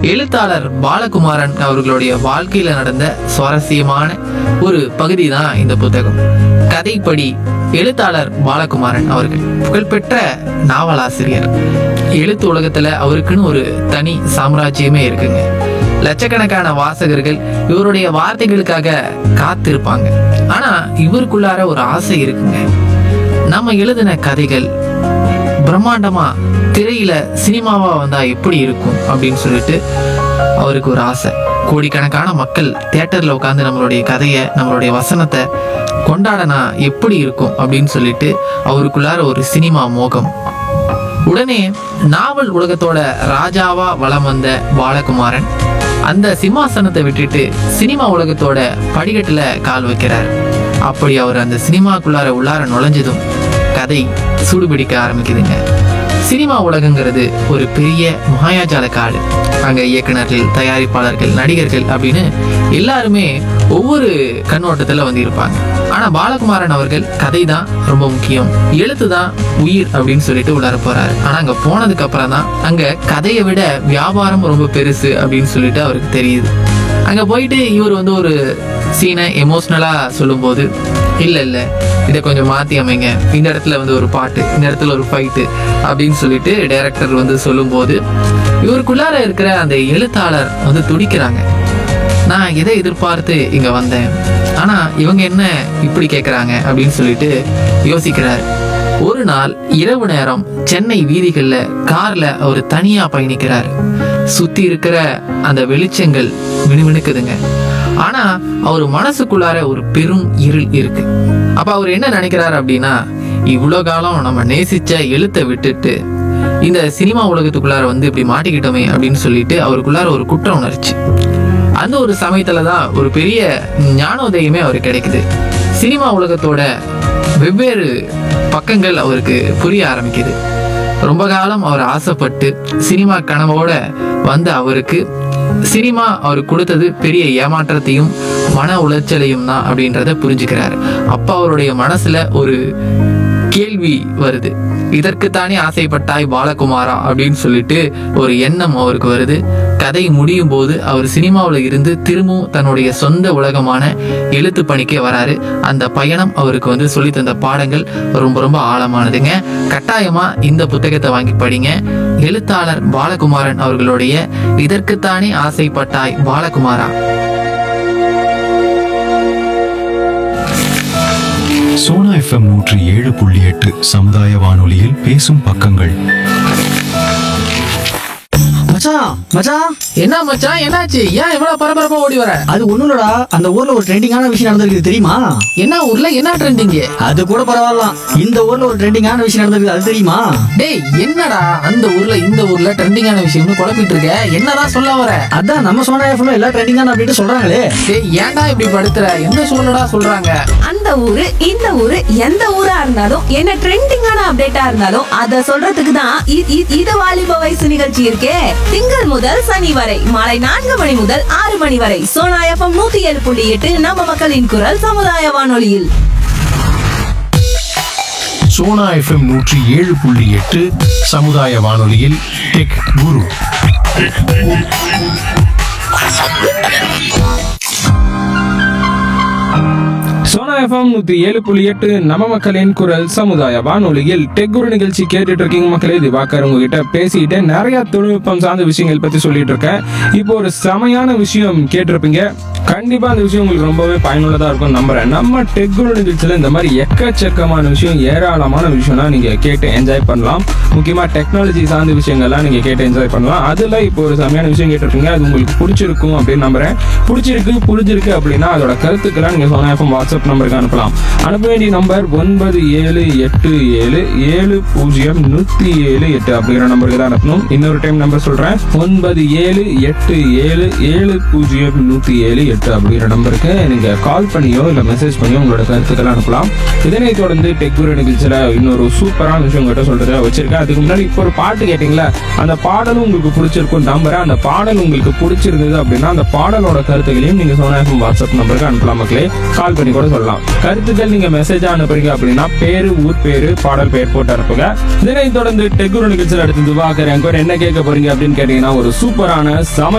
எழுத்தாளர் பாலகுமாரன் அவர்களுடைய வாழ்க்கையில நடந்த சுவாரஸ்யமான ஒரு பகுதி தான் இந்த புத்தகம் கதைப்படி எழுத்தாளர் பாலகுமாரன் அவர்கள் புகழ்பெற்ற நாவலாசிரியர் எழுத்து உலகத்துல அவருக்குன்னு ஒரு தனி சாம்ராஜ்யமே இருக்குங்க லட்சக்கணக்கான வாசகர்கள் இவருடைய வார்த்தைகளுக்காக காத்திருப்பாங்க ஆனா இவருக்குள்ளார ஒரு ஆசை இருக்குங்க நம்ம எழுதின கதைகள் பிரம்மாண்டமா திரையில சினிமாவா வந்தா எப்படி இருக்கும் அப்படின்னு சொல்லிட்டு அவருக்கு ஒரு ஆசை கோடிக்கணக்கான மக்கள் தியேட்டர்ல உட்காந்து நம்மளுடைய கதையை நம்மளுடைய வசனத்தை கொண்டாடனா எப்படி இருக்கும் அப்படின்னு சொல்லிட்டு அவருக்குள்ளார ஒரு சினிமா மோகம் உடனே நாவல் உலகத்தோட ராஜாவா வலம் வந்த பாலகுமாரன் அந்த சிம்மாசனத்தை விட்டுட்டு சினிமா உலகத்தோட படிக்கட்டுல கால் வைக்கிறார் அப்படி அவர் அந்த சினிமாக்குள்ளார உள்ளார நுழைஞ்சதும் கதை சூடுபிடிக்க ஆரம்பிக்குதுங்க சினிமா உலகங்கிறது ஒரு பெரிய மாயாஜால காடு அங்க இயக்குனர்கள் தயாரிப்பாளர்கள் நடிகர்கள் அப்படின்னு எல்லாருமே ஒவ்வொரு கண்ணோட்டத்துல வந்து இருப்பாங்க ஆனா பாலகுமாரன் அவர்கள் கதை தான் ரொம்ப முக்கியம் எழுத்து தான் உயிர் அப்படின்னு சொல்லிட்டு உள்ளார போறாரு ஆனா அங்க போனதுக்கு அப்புறம் தான் அங்க கதையை விட வியாபாரம் ரொம்ப பெருசு அப்படின்னு சொல்லிட்டு அவருக்கு தெரியுது அங்க போயிட்டு இவர் வந்து ஒரு சீனை எமோஷ்னலா சொல்லும்போது இல்ல இல்ல இதை கொஞ்சம் மாத்தி அமைங்க இந்த இடத்துல வந்து ஒரு பாட்டு இந்த இடத்துல ஒரு ஃபைட்டு அப்படின்னு சொல்லிட்டு டைரக்டர் வந்து சொல்லும்போது இவருக்குள்ளார இருக்கிற அந்த எழுத்தாளர் வந்து துடிக்கிறாங்க நான் எதை எதிர்பார்த்து இங்க வந்தேன் ஆனா இவங்க என்ன இப்படி கேக்குறாங்க அப்படின்னு சொல்லிட்டு யோசிக்கிறார் ஒரு நாள் இரவு நேரம் சென்னை வீதிகள்ல கார்ல அவர் தனியா பயணிக்கிறார் சுத்தி இருக்கிற அந்த வெளிச்சங்கள் மினுமினுக்குதுங்க ஆனா அவர் மனசுக்குள்ளார ஒரு பெரும் இருள் இருக்கு அப்ப அவர் என்ன நினைக்கிறார் அப்படின்னா இவ்வளோ காலம் நம்ம நேசிச்ச எழுத்தை விட்டுட்டு இந்த சினிமா உலகத்துக்குள்ளார வந்து இப்படி மாட்டிக்கிட்டோமே அப்படின்னு சொல்லிட்டு அவருக்குள்ளார ஒரு குற்ற உணர்ச்சி அந்த ஒரு சமயத்துல தான் ஒரு பெரிய ஞானோதயமே அவருக்கு கிடைக்குது சினிமா உலகத்தோட வெவ்வேறு பக்கங்கள் அவருக்கு புரிய ஆரம்பிக்குது ரொம்ப காலம் அவர் ஆசைப்பட்டு சினிமா கனவோட வந்த அவருக்கு சினிமா அவர் கொடுத்தது பெரிய ஏமாற்றத்தையும் மன உளைச்சலையும் தான் அப்படின்றத புரிஞ்சுக்கிறார் அப்ப அவருடைய மனசுல ஒரு கேள்வி வருது இதற்குத்தானே ஆசைப்பட்டாய் பாலகுமாரா அப்படின்னு சொல்லிட்டு ஒரு எண்ணம் அவருக்கு வருது கதை முடியும் போது அவர் சினிமாவில் இருந்து திரும்பவும் தன்னுடைய சொந்த உலகமான எழுத்து பணிக்கே வராரு அந்த பயணம் அவருக்கு வந்து சொல்லி தந்த பாடங்கள் ரொம்ப ரொம்ப ஆழமானதுங்க கட்டாயமா இந்த புத்தகத்தை வாங்கி படிங்க எழுத்தாளர் பாலகுமாரன் அவர்களுடைய இதற்குத்தானே ஆசைப்பட்டாய் பாலகுமாரா சோனா எஃப்எம் நூற்றி ஏழு புள்ளி எட்டு சமுதாய வானொலியில் பேசும் பக்கங்கள் மச்சான் மச்சான் என்ன மச்சான் என்னாச்சு ஏன் இவ்வளவு பரபரப்பா ஓடி வர அது ஒண்ணும் இல்லடா அந்த ஊர்ல ஒரு ட்ரெண்டிங்கான விஷயம் நடந்திருக்கு தெரியுமா என்ன ஊர்ல என்ன ட்ரெண்டிங் அது கூட பரவாயில்ல இந்த ஊர்ல ஒரு ட்ரெண்டிங்கான விஷயம் நடந்திருக்கு அது தெரியுமா டேய் என்னடா அந்த ஊர்ல இந்த ஊர்ல ட்ரெண்டிங்கான விஷயம்னு குழப்பிட்டு இருக்க என்னதான் சொல்ல வர அதான் நம்ம சோனா எஃப்எம்ல எல்லா ட்ரெண்டிங்கான அப்படின்னு சொல்றாங்களே டேய் ஏன்டா இப்படி படுத்துற எந்த சூழ்நிலடா சொல்றாங்க அந்த ஊரு இந்த ஊரு எந்த ஊரா இருந்தாலும் என்ன ட்ரெண்டிங்கான அப்டேட்டா இருந்தாலும் அத சொல்றதுக்கு தான் இ- இ- இது வாலிப வயசு நிகழ்ச்சி இருக்கே திங்கள் முதல் சனி வரை மாலை நான்கு மணி முதல் ஆறு மணி வரை சோனா எஃப்எம் நூத்தி ஏழு புள்ளி எட்டு நம்ம மக்களின் குரல் சமுதாய வானொலியில் சோனா எஃப்எம் நூற்றி ஏழு புள்ளி எட்டு சமுதாய வானொலியில் டெக் குரு சோனா எஃப்எம் நூத்தி ஏழு புள்ளி எட்டு நம்ம மக்களின் குரல் சமுதாய வானொலியில் டெக் குரு நிகழ்ச்சி கேட்டுட்டு இருக்கீங்க மக்களே திவாகர் உங்ககிட்ட பேசிட்டு நிறைய தொழில்நுட்பம் சார்ந்த விஷயங்கள் பத்தி சொல்லிட்டு இருக்கேன் இப்போ ஒரு செமையான விஷயம் கேட்டிருப்பீங்க கண்டிப்பா அந்த விஷயம் உங்களுக்கு ரொம்பவே பயனுள்ளதா இருக்கும் நம்புறேன் நம்ம டெக் குரு நிகழ்ச்சியில இந்த மாதிரி எக்கச்சக்கமான விஷயம் ஏராளமான விஷயம்லாம் நீங்க கேட்டு என்ஜாய் பண்ணலாம் முக்கியமா டெக்னாலஜி சார்ந்த விஷயங்கள்லாம் நீங்க கேட்டு என்ஜாய் பண்ணலாம் அதுல இப்போ ஒரு செமையான விஷயம் கேட்டிருக்கீங்க அது உங்களுக்கு பிடிச்சிருக்கும் அப்படின்னு நம்புறேன் பிடிச்சிருக்கு புரிஞ்சிருக்கு அப்படின்னா அதோட கருத்துக்கெல்லாம் நீங்க சோனா எஃப்எம் வாட்ஸ்அப் நம்பருக்கு அனுப்பலாம் அனுப்ப வேண்டிய நம்பர் ஒன்பது ஏழு எட்டு ஏழு ஏழு பூஜ்ஜியம் நூத்தி ஏழு எட்டு அப்படிங்கிற நம்பருக்கு தான் அனுப்பணும் இன்னொரு டைம் நம்பர் சொல்றேன் ஒன்பது ஏழு எட்டு ஏழு ஏழு பூஜ்ஜியம் நூத்தி ஏழு எட்டு அப்படிங்கிற நம்பருக்கு நீங்க கால் பண்ணியோ இல்ல மெசேஜ் பண்ணியோ உங்களோட கருத்துக்களை அனுப்பலாம் இதனை தொடர்ந்து டெக்குரு நிகழ்ச்சியில இன்னொரு சூப்பரான விஷயம் கிட்ட சொல்றதை வச்சிருக்கேன் அதுக்கு முன்னாடி இப்போ ஒரு பாட்டு கேட்டீங்களா அந்த பாடலும் உங்களுக்கு பிடிச்சிருக்கும் நம்புறேன் அந்த பாடல் உங்களுக்கு பிடிச்சிருந்தது அப்படின்னா அந்த பாடலோட கருத்துக்களையும் நீங்க சோனா எஃப்எம் வாட்ஸ்அப் நம்பருக்கு அனுப்பலாம் மக்களே கால் பண்ணி கூட சொல்லலாம் கருத்துக்கள் நீங்க மெசேஜா அனுப்புறீங்க அப்படின்னா பேரு ஊர் பேரு பாடல் பெயர் போட்டு அனுப்புங்க இதனை தொடர்ந்து டெக்குரு நிகழ்ச்சியில் அடுத்து துபாக்கர் என் கூட என்ன கேட்க போறீங்க அப்படின்னு கேட்டீங்கன்னா ஒரு சூப்பரான சம